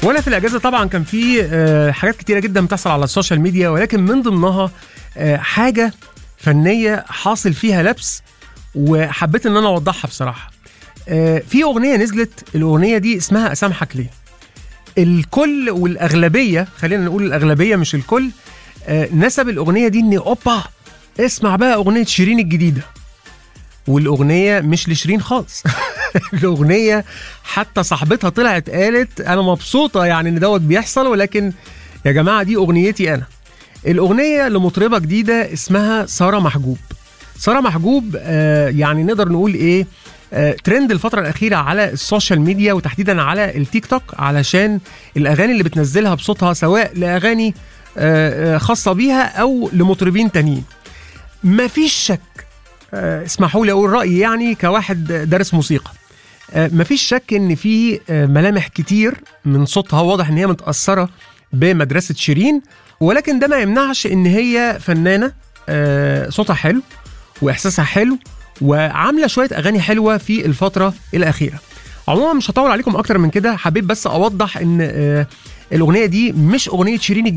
وانا في الاجازه طبعا كان في آه، حاجات كتيره جدا بتحصل على السوشيال ميديا ولكن من ضمنها آه، حاجه فنيه حاصل فيها لبس وحبيت ان انا اوضحها بصراحه آه، في اغنيه نزلت الاغنيه دي اسمها اسامحك ليه الكل والاغلبيه خلينا نقول الاغلبيه مش الكل آه، نسب الاغنيه دي ان اوبا اسمع بقى اغنيه شيرين الجديده والاغنيه مش لشيرين خالص الاغنيه حتى صاحبتها طلعت قالت انا مبسوطه يعني ان دوت بيحصل ولكن يا جماعه دي اغنيتي انا الاغنيه لمطربه جديده اسمها ساره محجوب ساره محجوب آه يعني نقدر نقول ايه آه ترند الفترة الأخيرة على السوشيال ميديا وتحديدا على التيك توك علشان الأغاني اللي بتنزلها بصوتها سواء لأغاني آه آه، خاصة بيها أو لمطربين تانيين مفيش شك آه، اسمحوا لي اقول رايي يعني كواحد دارس موسيقى آه، مفيش شك ان في آه، ملامح كتير من صوتها واضح ان هي متاثره بمدرسه شيرين ولكن ده ما يمنعش ان هي فنانه آه، صوتها حلو واحساسها حلو وعامله شويه اغاني حلوه في الفتره الاخيره عموما مش هطول عليكم اكتر من كده حبيت بس اوضح ان آه، الاغنيه دي مش اغنيه شيرين